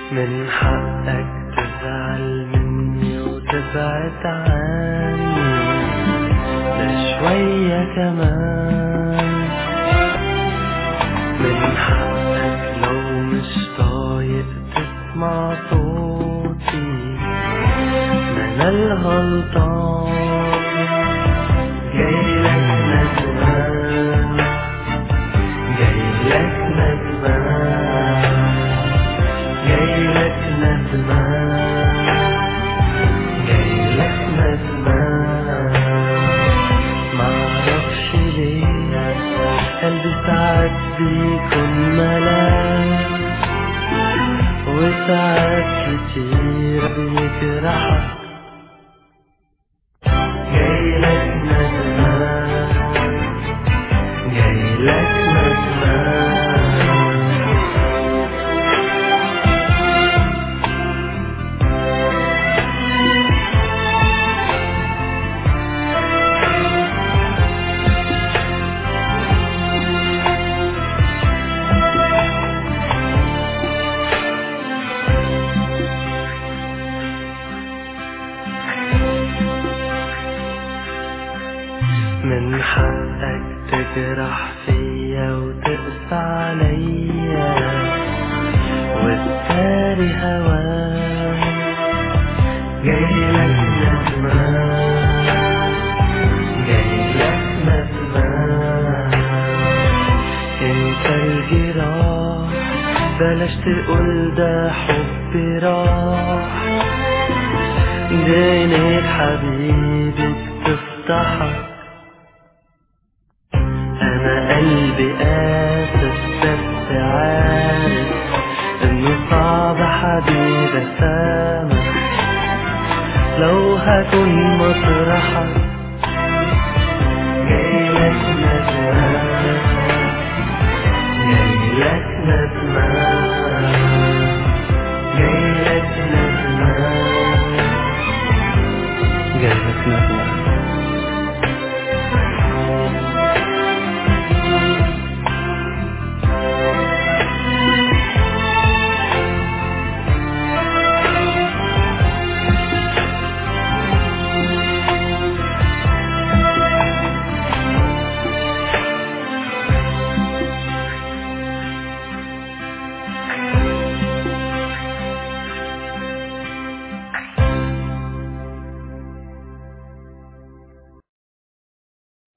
من حقك تزعل مني وتبعد عني لشوية كمان من حقك لو مش طايق تسمع صوتي ما انا الغلطان جايلك ندمان جايلك ندمان جايلك ندمان جايلك ندمان معرفش ليه قلبي ساعات بيكون ملاك وساعات كتير بيجرحك جايلك ندمان جايلك ندمان من حقك تجرح فيا وتقسى عليا وتداري هواك جايلك ندمان جايلك ندمان انت الجراح بلاش تقول ده حبي راح عينيك حبيبي بتفتحك انا قلبي اسف بس عارف انه صعب حبيبي اسامح لو هكون مطرحك